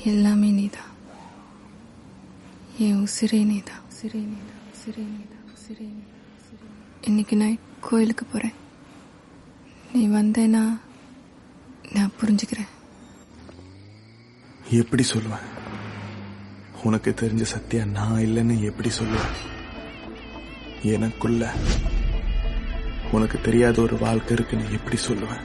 எல்லாமே நீதான் என் உசிரே நீதான் உசிரே நீதான் உசிரே நீதான் உசிரே நீதான் உசிரே நீதான். இன்னைக்கு நைட் கோயிலுக்கு போறேன் நீ வந்தேன்னா நான் புரிஞ்சுக்கிறேன் எப்படி சொல்லுவேன் உனக்கு தெரிஞ்ச சத்தியா நான் இல்லைன்னு எப்படி சொல்லுவேன் எனக்குள்ள உனக்கு தெரியாத ஒரு வாழ்க்கை இருக்குன்னு எப்படி சொல்லுவேன்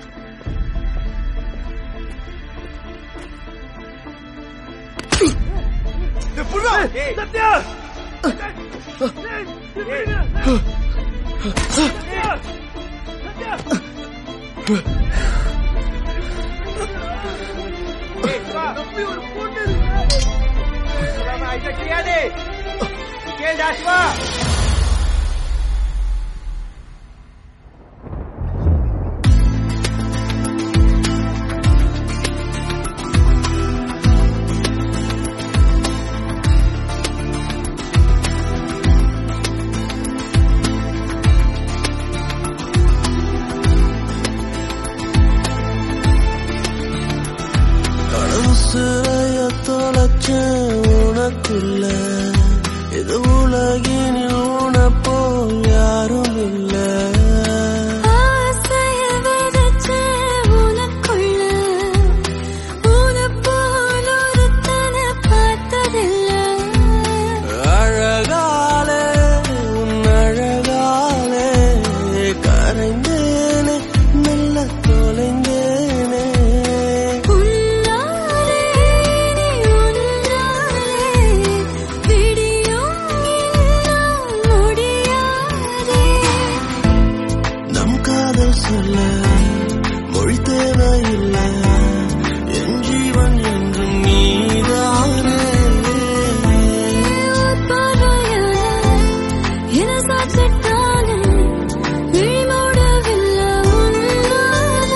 சிறைய தொலைச்ச உனக்குள்ள இது உலகினில் உனப்போ யாரும் இல்ல ஆசைய விதைச்ச உனக்குள்ள உனப் போல் ஒருத்தனை பார்த்ததில்லை அழகாலே உன் அழகாலே கரைந்தேனே மெல்ல தொலைந்தேனே உன்னாலே நீ உன்னாலே விடியும் இன்னும் முடியாதே நம் காதல் சொல்ல மொழி தேவையில்லை என் ஜீவன் என்றும் நீதானே பார்வையால என சாச்சிட்டானே விழிமூடவில்லை உன்னாலே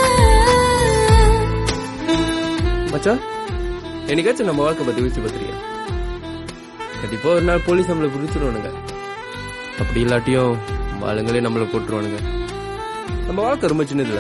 மச்சான் என்னைக்காச்சும் நம்ம வாழ்க்கை பத்தி யோசிச்சு பார்த்துருக்கேன் கண்டிப்பா ஒரு நாள் போலீஸ் நம்மளை பிடிச்சிருவானுங்க அப்படி இல்லாட்டியும் நம்ம ஆளுங்களே நம்மளை போட்டுருவானுங்க நம்ம வாழ்க்கை ரொம்ப சின்னதுல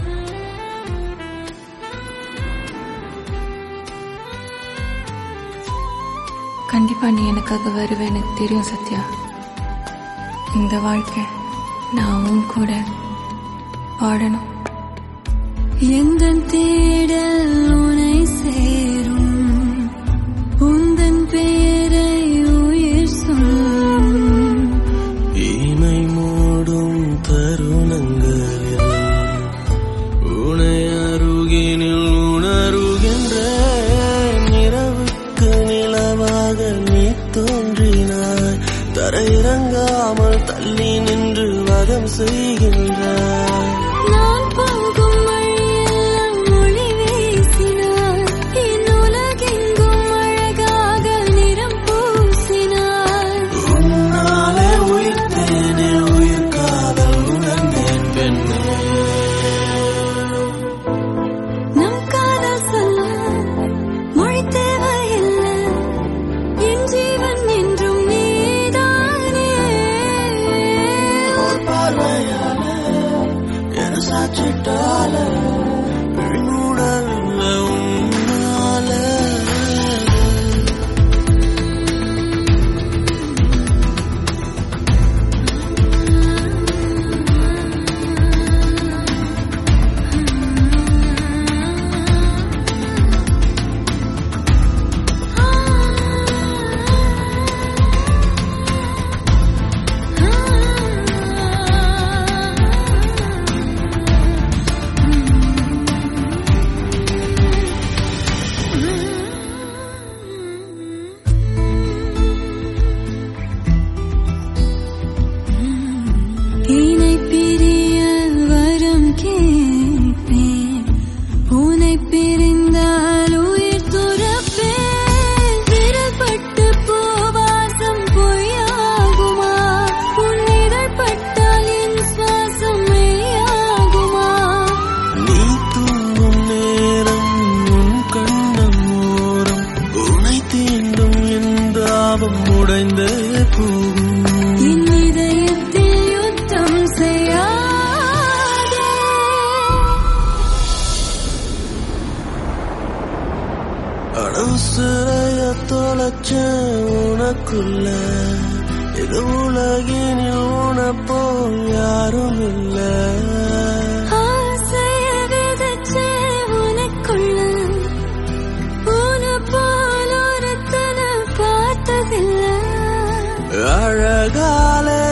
கண்டிப்பா நீ எனக்காக வருவே எனக்கு தெரியும் சத்யா இந்த வாழ்க்கை நான் உன் கூட வாழணும் எந்தன் தேடல் உனை சேரும் உந்தன் பெயரை உயிர் சொல்லும் இமை மூடும் தருணங்களில் உனை அருகினில் உணருகின்ற நிறவுக்கு நிலவாக நீ தோன்றினாய் தரையிறங்காமல் தள்ளி நின்று வதம் செய்கின்றாய் நான் போகும் வழியெல்லாம் மொழி வீசினார் என் உலகெங்கும் அழகாக நிறம் பூசினார் உன்னாலே உயிர்த்தேனே உயிர் காதல் உணர்ந்தேன் பெண்ணே நம் காதல் சொல்ல மொழி தேவையில்லை என் ஜீவன் என்றும் நீதானே பார்வையால என சாச்சிட்டால விழிமூடல்ல உன்னால இணை பிரிய வரம் கேட்பேன் உனை பிரிந்தால் உயிர் துறப்பேன் விரல் பட்டு பூவாசம் பொய்யாகுமா உன் இதழ் பட்டால் என் சுவாசம் மெய்யாகுமா நீ தூங்கும் நேரம் உன் கண்ணம் ஓரம் உனை தீண்டும் என் தாபம் உடைந்தே போகும் என் இதயத்தில் யுத்தம் செய்யாதே அடவு வச்ச உனக்குள்ள இது உலகினில் உனப்போ யாரும் இல்ல ஆசைய விதைச்சே உனக்குள்ள உன போல் ஒருத்தனை பார்த்ததில்லை அழகாலே